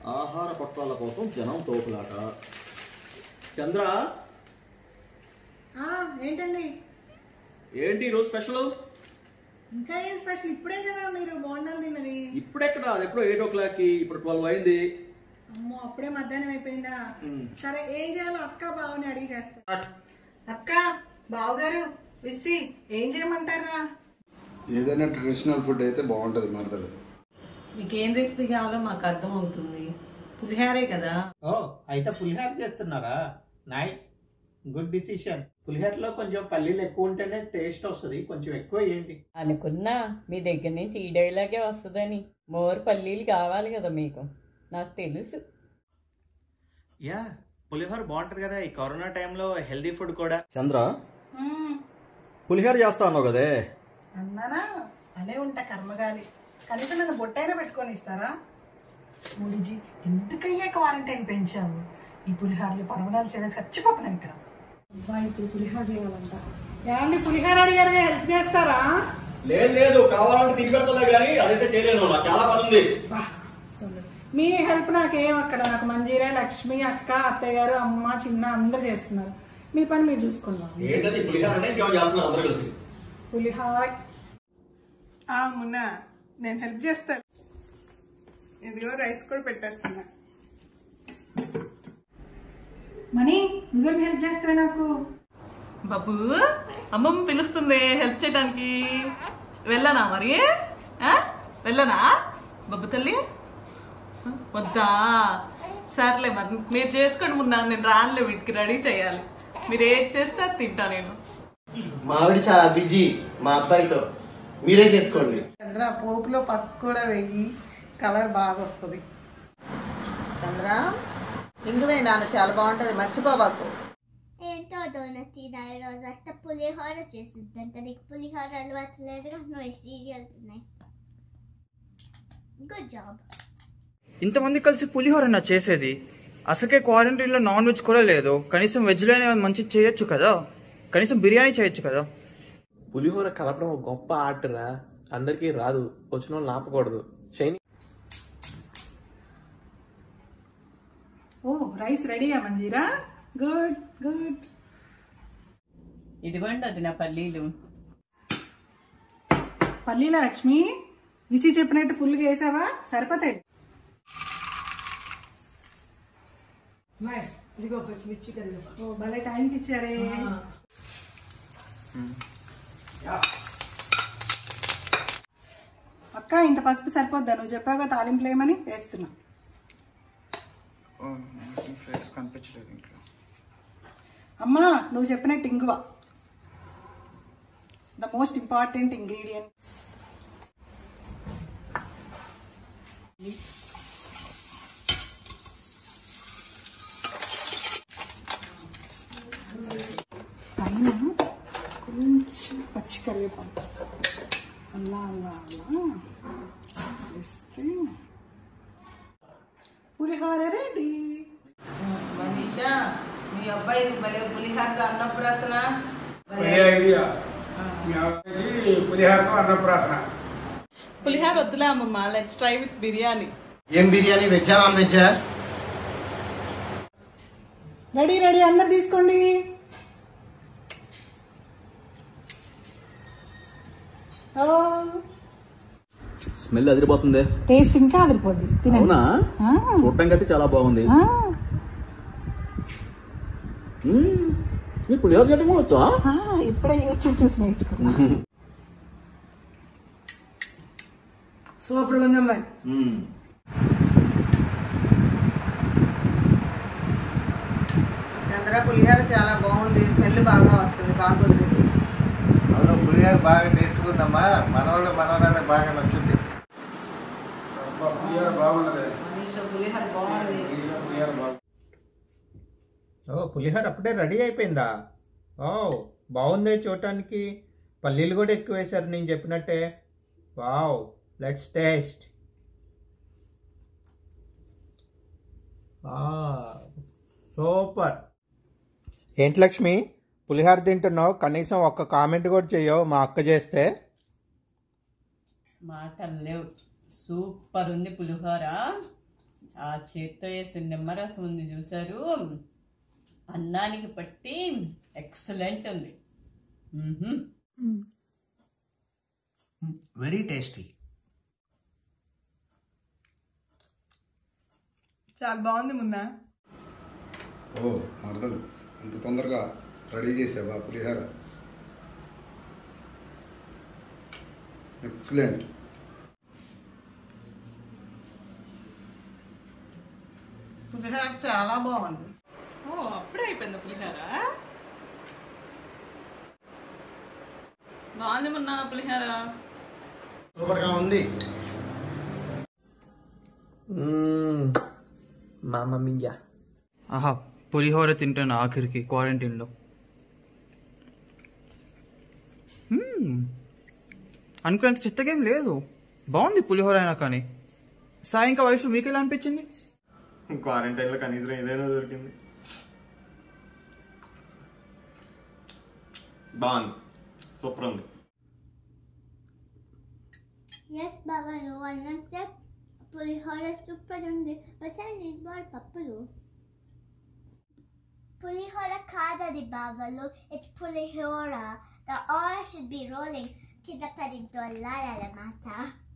ఆహార పట్టాల కోసం జనం తోపులాట చంద్ర ఆ, ఏంటండి ఏంటి ఈరోజు స్పెషల్ ఇంకా ఏం స్పెషల్ ఇప్పుడే కదా మీరు బోండాలు తిన్నది ఇప్పుడెక్కడ అది ఎప్పుడో ఎయిట్ ఓ క్లాక్కి ఇప్పుడు ట్వెల్వ్ అయింది అమ్మో అప్పుడే మధ్యాహ్నం అయిపోయిందా సరే ఏం చేయాలో అక్క బావని అడిగి చేస్తా అక్క బావగారు విస్సి ఏం చేయమంటారా ఏదైనా ట్రెడిషనల్ ఫుడ్ అయితే బాగుంటుంది మరదలు మీకు ఏం రెసిపీ కావాలో మాకు అర్థం అవుతుంది పులిహారే కదా ఓ అయితే పులిహోర చేస్తున్నారా నైస్ గుడ్ డిసిషన్ పులిహోరలో కొంచెం పల్లీలు ఎక్కువ ఉంటేనే టేస్ట్ వస్తుంది కొంచెం ఎక్కువ ఏంటి అనుకున్నా మీ దగ్గర నుంచి ఈ డైలాగే వస్తుందని మోర్ పల్లీలు కావాలి కదా మీకు నాకు తెలుసు యా పులిహోర బాగుంటది కదా ఈ కరోనా టైంలో హెల్దీ ఫుడ్ కూడా చంద్ర పులిహోర చేస్తా అన్నావు కదే అన్నానా అనే ఉంటా కర్మగాలి కనీసం నన్ను బొట్టైనా పెట్టుకొని ఇస్తారా మూడిజీ ఎందుకయ్యా క్వారంటైన్ పెంచాము ఈ పులిహారలు పర్వణాలు చేయడానికి చచ్చిపోతున్నాం ఇక్కడ అబ్బాయి ఇప్పుడు పులిహార చేయాలంట ఏమండి పులిహార అడిగారు హెల్ప్ చేస్తారా లేదు లేదు కావాలంటే తిరిగి పెడతా కానీ అదైతే చేయలేను నాకు చాలా పని ఉంది బా, అసలు మీ హెల్ప్ నాకేం అక్కడ నాకు మంజీరా లక్ష్మి అక్క అత్తయ్య గారు అమ్మ చిన్న అందరు చేస్తున్నారు మీ పని మీరు చూసుకున్నాం ఏంటది పులిహోర అంటే ఇంకేమో చేస్తున్నారు అందరూ కలిసి పులిహార మున్నా నేను హెల్ప్ చేస్తాను ఇదిగో రైస్ కూడా పెట్టేస్తున్నా మనీ నువ్వేం హెల్ప్ చేస్తావే నాకు బాబు అమ్మమ్మ పిలుస్తుంది హెల్ప్ చేయడానికి వెళ్ళనా మరి ఆ? వెళ్ళనా బాబు తల్లి వద్దా సర్లే మరి మీరు చేసుకోండి మున్నా నేను రానులే వీటికి రెడీ చేయాలి మీరు ఏది చేస్తే అది తింటా నేను మావిడి చాలా బిజీ మా అబ్బాయితో మీరే చేసుకోండి చంద్ర పోపులో పసుపు కూడా వెయ్యి కలర్ బాగా వస్తుంది చంద్ర ఇంగువే నాన్న చాలా బాగుంటది మర్చిపోబాకు ఏంటో డోనట్ ఈ రోజు అత్త పులిహోర చేసిద్దంట నీకు పులిహోర అలవాటు లేదుగా నువ్వు సీరియల్ వెళ్తున్నాయి గుడ్ జాబ్ ఇంతమంది కలిసి పులిహోర చేసేది అసలుకే క్వారంటైన్లో నాన్ వెజ్ కూడా లేదు కనీసం వెజ్లోనే మంచి చేయొచ్చు కదా కనీసం బిర్యానీ చేయొచ్చు కదా పులిహోర కలపడం ఒక గొప్ప ఆర్టరా అందరికీ రాదు వచ్చిన వాళ్ళు ఆపకూడదు షైని ఓ రైస్ రెడీయా మంజీరా గుడ్ గుడ్ ఇదిగోండి అది నా పల్లీలు పల్లీల లక్ష్మి విసి చెప్పినట్టు ఫుల్గా వేసావా సరిపోతాయి ఇదిగో పచ్చిమిర్చి ఓ భలే టైంకి ఇచ్చారే అక్క ఇంత పసుపు సరిపోద్దా నువ్వు చెప్పావుగా తాలింపులు ఏమని వేస్తున్నా ఫేస్ కనిపించలేదు ఇంట్లో అమ్మా నువ్వు చెప్పినట్టు ఇంగువ ద మోస్ట్ ఇంపార్టెంట్ ఇంగ్రీడియంట్ పైన కొంచెం పచ్చి కరివేపాకు అలా అలా అలా వేస్తే పులిహోర రెడీ మనీషా మీ అబ్బాయి భలే పులిహారతో అన్నప్రాసన ఐడియా మీ అబ్బాయికి పులిహారతో అన్నప్రాసన పులిహార వద్దులే అమ్మమ్మ లెట్స్ ట్రై విత్ బిర్యానీ ఏం బిర్యానీ వెజ్జా నాన్ వెజ్జా రెడీ రెడీ అందరు తీసుకోండి స్మెల్ అదిరిపోతుంది టేస్ట్ ఇంకా అదిరిపోద్ది తినండి అవునా ఆ. చూడటానికి అయితే చాలా బాగుంది ఆ, మ్మ్. ఈ పులిహోర చేయడం కూడా వచ్చా ఆ, ఇప్పుడే యూట్యూబ్ చూసి నేర్చుకో సూపర్ ఉందమ్మా మ్మ్. చంద్ర పులిహార చాలా బాగుంది స్మెల్ బాగా వస్తుంది బాగా కుదిరింది అవును పులిహార బాగా టేస్ట్ ఉందమ్మా మనవాళ్ళు మనవాళ్ళే బాగా నచ్చుంది పులిహార బాగున్నది మనీషా పులిహార బాగుంది పులిహార బాగుంది ఓ పులిహోర అప్పుడే రెడీ అయిపోయిందా ఓ బాగుంది చూడటానికి పల్లీలు కూడా ఎక్కువ వేశారు నేను చెప్పినట్టే వావ్ లెట్స్ టేస్ట్ సూపర్ ఏంటి లక్ష్మి పులిహోర తింటున్నావు కనీసం ఒక్క కామెంట్ కూడా చెయ్యవు మా అక్క చేస్తే మాటలు లేవు సూపర్ ఉంది పులిహోర ఆ చేత్తో వేసిన నిమ్మరసం ఉంది చూసారు అన్నానికి పట్టి ఎక్సలెంట్ ఉంది మ్మ్హ్మ్. వెరీ టేస్టీ చాలా బాగుంది మున్నా ఓ మరదలు ఇంత తొందరగా రెడీ చేసావా పులిహార ఎక్సలెంట్ పులిహార చాలా బాగుంది ఓ అప్పుడే అయిపోయింది పులిహార బాగుంది మొన్న పులిహార సూపర్గా ఉంది మా మమ్మీయా ఆహా పులిహోర తింటాను ఆఖరికి క్వారంటైన్లో మ్మ్. అనుకున్నంత చిత్తగేం లేదు బాగుంది పులిహోర అయినా కానీ సాయంకాల వయసు మీకు ఎలా అనిపించింది క్వారంటైన్లో కనీసం ఏదైనా దొరికింది బాగుంది సూపర్ ఉంది ఎస్ బాబా నువ్వు అన్నంత పులిహోర సూపర్ ఉంది బట్ ఐ నీడ్ మోర్ పప్పులు పులిహోర కాదది బాబాలు it's pulihora the are should be rolling కింద పడి దొల్లాలన్నమాట